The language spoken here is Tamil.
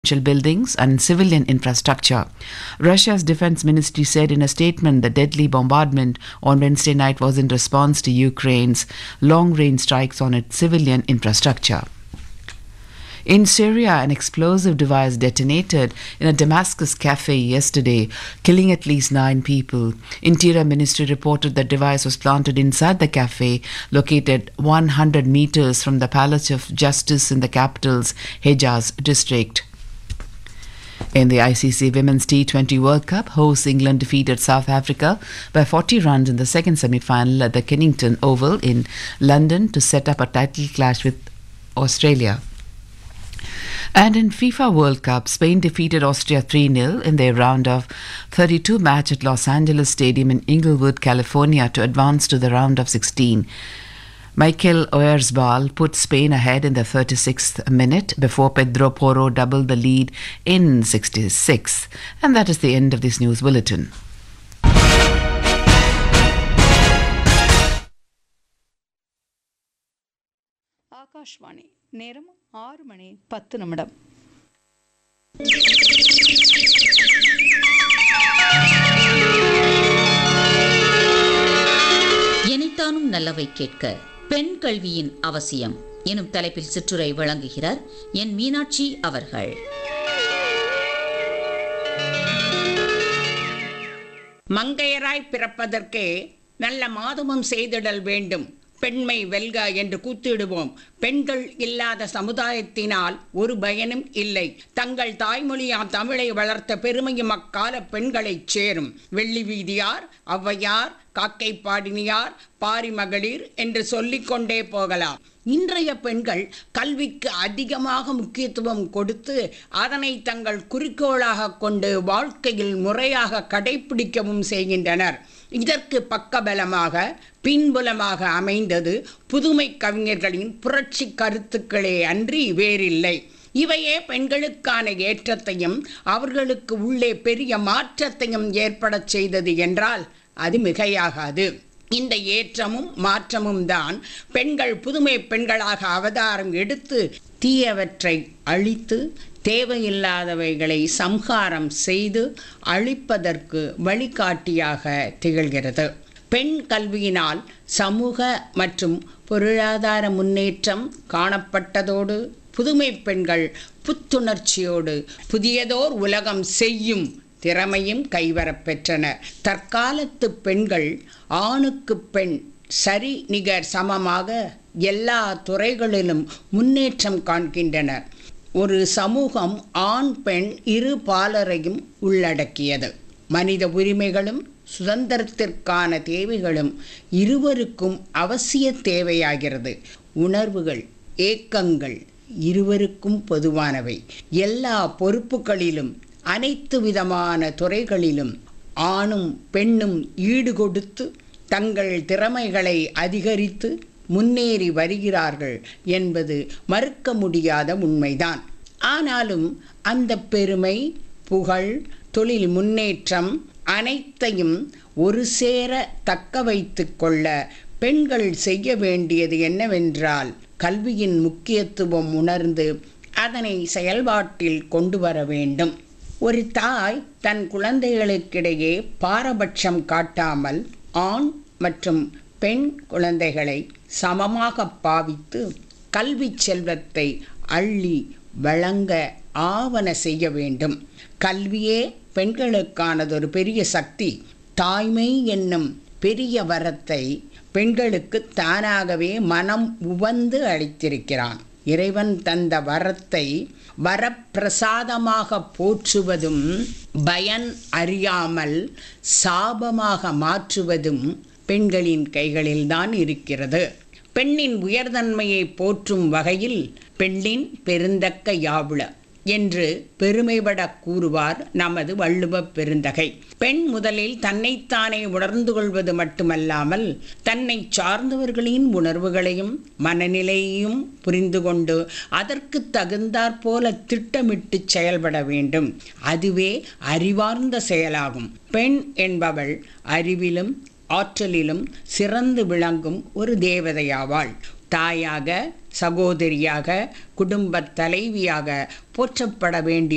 buildings and civilian infrastructure. Russia's defense ministry said in a statement the deadly bombardment on Wednesday night was in response to Ukraine's long range strikes on its civilian infrastructure. In Syria, an explosive device detonated in a Damascus cafe yesterday, killing at least nine people. Interior Ministry reported the device was planted inside the cafe, located 100 meters from the Palace of Justice in the capital's Hejaz district. In the ICC Women's T20 World Cup, hosts England defeated South Africa by 40 runs in the second semi-final at the Kennington Oval in London to set up a title clash with Australia. And in FIFA World Cup, Spain defeated Austria 3-0 in their round of 32 match at Los Angeles Stadium in Inglewood, California to advance to the round of 16. Michael Oyarzabal put Spain ahead in the 36th minute before Pedro Porro doubled the lead in 66. And that is the end of this news bulletin. Akashvani நேரம் ஆறு மணி பத்து நிமிடம் எனைத்தானும் நல்லவை கேட்க பெண் கல்வியின் அவசியம் எனும் தலைப்பில் சிற்றுரை வழங்குகிறார் என் மீனாட்சி அவர்கள் மங்கையராய் பிறப்பதற்கே நல்ல மாதவம் செய்திடல் வேண்டும் பெண்மை வெல்க என்று கூத்திடுவோம் பெண்கள் இல்லாத சமுதாயத்தினால் ஒரு பயனும் இல்லை தங்கள் தாய்மொழியாம் தமிழை வளர்த்த பெருமையும் அக்கால பெண்களைச் சேரும் வெள்ளி வீதியார் ஔவையார் காக்கை பாடினியார் பாரி மகளிர் என்று சொல்லிக்கொண்டே போகலாம் இன்றைய பெண்கள் கல்விக்கு அதிகமாக முக்கியத்துவம் கொடுத்து அதனை தங்கள் குறிக்கோளாக கொண்டு வாழ்க்கையில் முறையாக கடைபிடிக்கவும் செய்கின்றனர் இதற்கு பக்கபலமாக பின்புலமாக அமைந்தது புதுமை கவிஞர்களின் புரட்சி கருத்துக்களே அன்றி வேறில்லை இவையே பெண்களுக்கான ஏற்றத்தையும் அவர்களுக்கு உள்ளே பெரிய மாற்றத்தையும் ஏற்படச் செய்தது என்றால் அது மிகையாகாது இந்த ஏற்றமும் மாற்றமும் தான் பெண்கள் புதுமை பெண்களாக அவதாரம் எடுத்து தீயவற்றை அழித்து தேவையில்லாதவைகளை சம்ஹாரம் செய்து அழிப்பதற்கு வழிகாட்டியாக திகழ்கிறது பெண் கல்வியினால் சமூக மற்றும் பொருளாதார முன்னேற்றம் காணப்பட்டதோடு புதுமை பெண்கள் புத்துணர்ச்சியோடு புதியதோர் உலகம் செய்யும் திறமையும் கைவரப் பெற்றனர் தற்காலத்து பெண்கள் ஆணுக்கு பெண் சரி நிகர் சமமாக எல்லா துறைகளிலும் முன்னேற்றம் காண்கின்றனர் ஒரு சமூகம் ஆண் பெண் இரு பாலரையும் உள்ளடக்கியது மனித உரிமைகளும் சுதந்திரத்திற்கான தேவைகளும் இருவருக்கும் அவசிய தேவையாகிறது உணர்வுகள் ஏக்கங்கள் இருவருக்கும் பொதுவானவை எல்லா பொறுப்புகளிலும் அனைத்து விதமான துறைகளிலும் ஆணும் பெண்ணும் ஈடுகொடுத்து தங்கள் திறமைகளை அதிகரித்து முன்னேறி வருகிறார்கள் என்பது மறுக்க முடியாத உண்மைதான் ஆனாலும் அந்த பெருமை புகழ் தொழில் முன்னேற்றம் அனைத்தையும் ஒரு சேர தக்க வைத்து கொள்ள பெண்கள் செய்ய வேண்டியது என்னவென்றால் கல்வியின் முக்கியத்துவம் உணர்ந்து அதனை செயல்பாட்டில் கொண்டு வர வேண்டும் ஒரு தாய் தன் குழந்தைகளுக்கிடையே பாரபட்சம் காட்டாமல் ஆண் மற்றும் பெண் குழந்தைகளை சமமாக பாவித்து கல்வி செல்வத்தை அள்ளி வழங்க ஆவண செய்ய வேண்டும் கல்வியே பெண்களுக்கானதொரு பெரிய சக்தி தாய்மை என்னும் பெரிய வரத்தை பெண்களுக்கு தானாகவே மனம் உவந்து அளித்திருக்கிறான் இறைவன் தந்த வரத்தை வரப்பிரசாதமாக போற்றுவதும் பயன் அறியாமல் சாபமாக மாற்றுவதும் பெண்களின் கைகளில்தான் இருக்கிறது பெண்ணின் உயர்தன்மையை போற்றும் வகையில் பெண்ணின் பெருந்தக்க யாவுள என்று பெருமைபட கூறுவார் நமது வள்ளுவ பெருந்தகை பெண் முதலில் தன்னைத்தானே உணர்ந்து கொள்வது மட்டுமல்லாமல் தன்னை சார்ந்தவர்களின் உணர்வுகளையும் மனநிலையையும் புரிந்து கொண்டு அதற்கு தகுந்தாற்போல திட்டமிட்டு செயல்பட வேண்டும் அதுவே அறிவார்ந்த செயலாகும் பெண் என்பவள் அறிவிலும் ஆற்றலிலும் சிறந்து விளங்கும் ஒரு தேவதையாவாள் தாயாக சகோதரியாக குடும்பத் தலைவியாக போற்றப்பட வேண்டிய